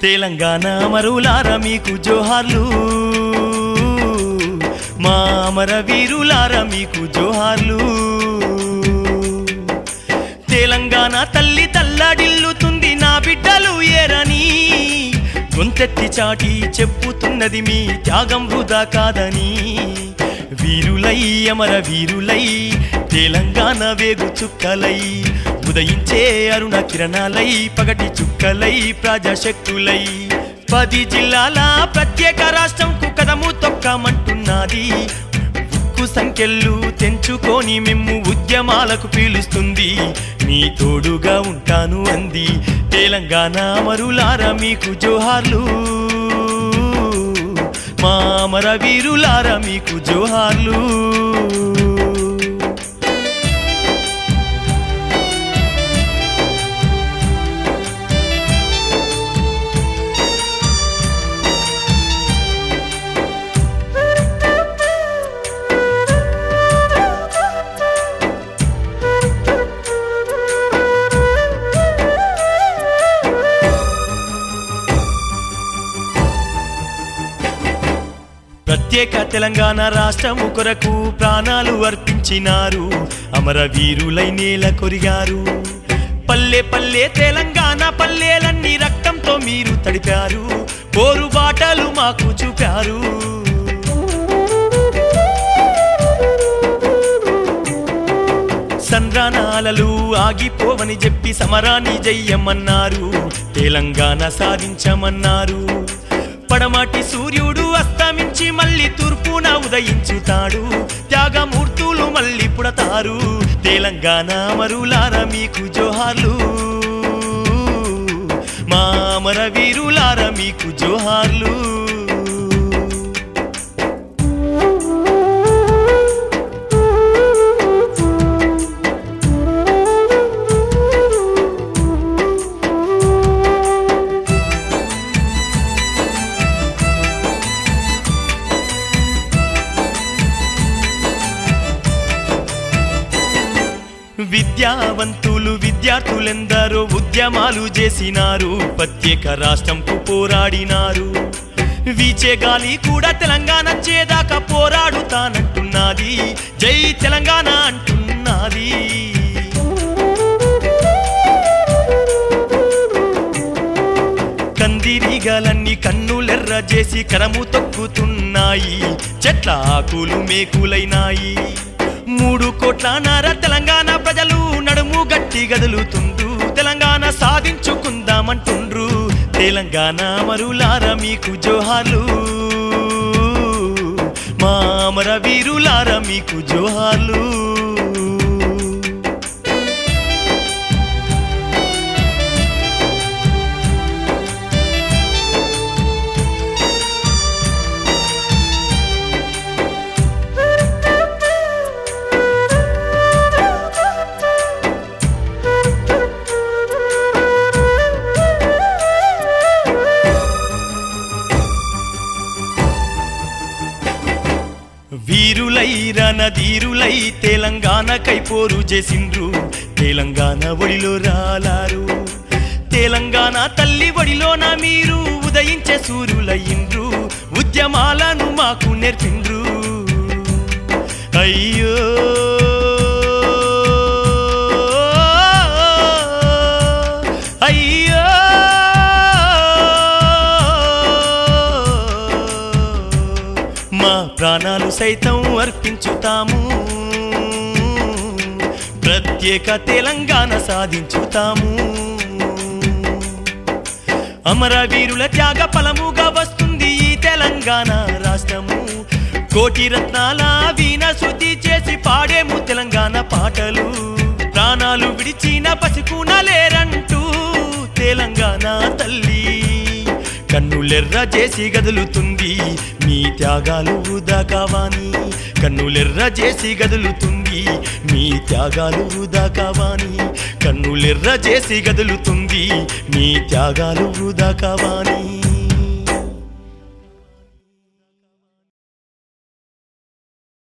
తెలంగాణ మరులారా మీకు జోహార్లు మా అమర వీరులారా మీకు జోహార్లు తెలంగాణ తల్లి తల్లడిల్లుతుంది నా బిడ్డలు ఏరని గొంతెత్తి చాటి చెప్పుతున్నది మీ త్యాగం వృధా కాదని వీరులై అమర వీరులై తెలంగాణ వేగు చుక్కలై ఉదయించే అరుణ కిరణాలై పగటి చుక్కలై ప్రజాశక్తులై పది జిల్లాల ప్రత్యేక రాష్ట్రంకు కదము తొక్కమంటున్నది ఉక్కు సంఖ్యలు తెంచుకొని మిమ్ము ఉద్యమాలకు పీలుస్తుంది మీ తోడుగా ఉంటాను అంది తెలంగాణ మరులారా మీకు జోహార్లు మా అమర వీరులారా మీకు జోహార్లు ప్రత్యేక తెలంగాణ రాష్ట్రము కొరకు ప్రాణాలు అర్పించినారు అమరవీరులై నేల కొరిగారు పల్లె పల్లె తెలంగాణ పల్లెలన్నీ రక్తంతో మీరు తడిపారు పోరు బాటలు మాకు చూపారు సంద్రానాలలు ఆగిపోవని చెప్పి సమరాన్ని జయ్యమన్నారు తెలంగాణ సాధించమన్నారు పడమాటి సూర్యుడు అస్తమించి మళ్ళీ తూర్పున ఉదయించుతాడు త్యాగమూర్తులు మళ్ళీ పుడతారు తెలంగాణ మరులారా మీకు జోహార్లు మా అమర వీరులారా మీకు జోహార్లు విద్యావంతులు విద్యార్థులెందరో ఉద్యమాలు చేసినారు ప్రత్యేక రాష్ట్రంకు పోరాడినారు వీచే గాలి కూడా తెలంగాణ చేదాకా పోరాడుతానంటున్నది జై తెలంగాణ అంటున్నది కందిరీగలన్నీ కన్నులెర్ర చేసి కరము తొక్కుతున్నాయి చెట్ల ఆకులు మేకులైనాయి మూడు కోట్ల నార తెలంగాణ ప్రజలు నడుము గట్టి గదులుతుండ్రు తెలంగాణ సాధించుకుందామంటుండ్రు తెలంగాణ మరులారా మీకు జోహార్లు మా అమర వీరులారా మీకు జోహార్లు వీరులై రణధీరులై తెలంగాణకై పోరు చేసిండ్రు తెలంగాణ ఒడిలో రాలారు తెలంగాణ తల్లి ఒడిలోన మీరు ఉదయించే సూర్యులయ్యిండ్రు ఉద్యమాలను మాకు నేర్పిండ్రు అయ్యో అయ్యో మా ప్రాణాలు సైతం అర్పించుతాము ప్రత్యేక తెలంగాణ సాధించుతాము అమరవీరుల త్యాగ ఫలముగా వస్తుంది ఈ తెలంగాణ రాష్ట్రము కోటి రత్నాల వీణ శుద్ధి చేసి పాడేము తెలంగాణ పాటలు ప్రాణాలు విడిచిన పసికున లేరంటూ తెలంగాణ తల్లి కన్నులెర్ర చేసి గదులుతుంది మీ త్యాగాలు వృధా కావాని కన్నులెర్ర చేసి గదులుతుంది మీ త్యాగాలు వృధా కావాని కన్నులెర్ర చేసి గదులుతుంది మీ త్యాగాలు వృధా కావాని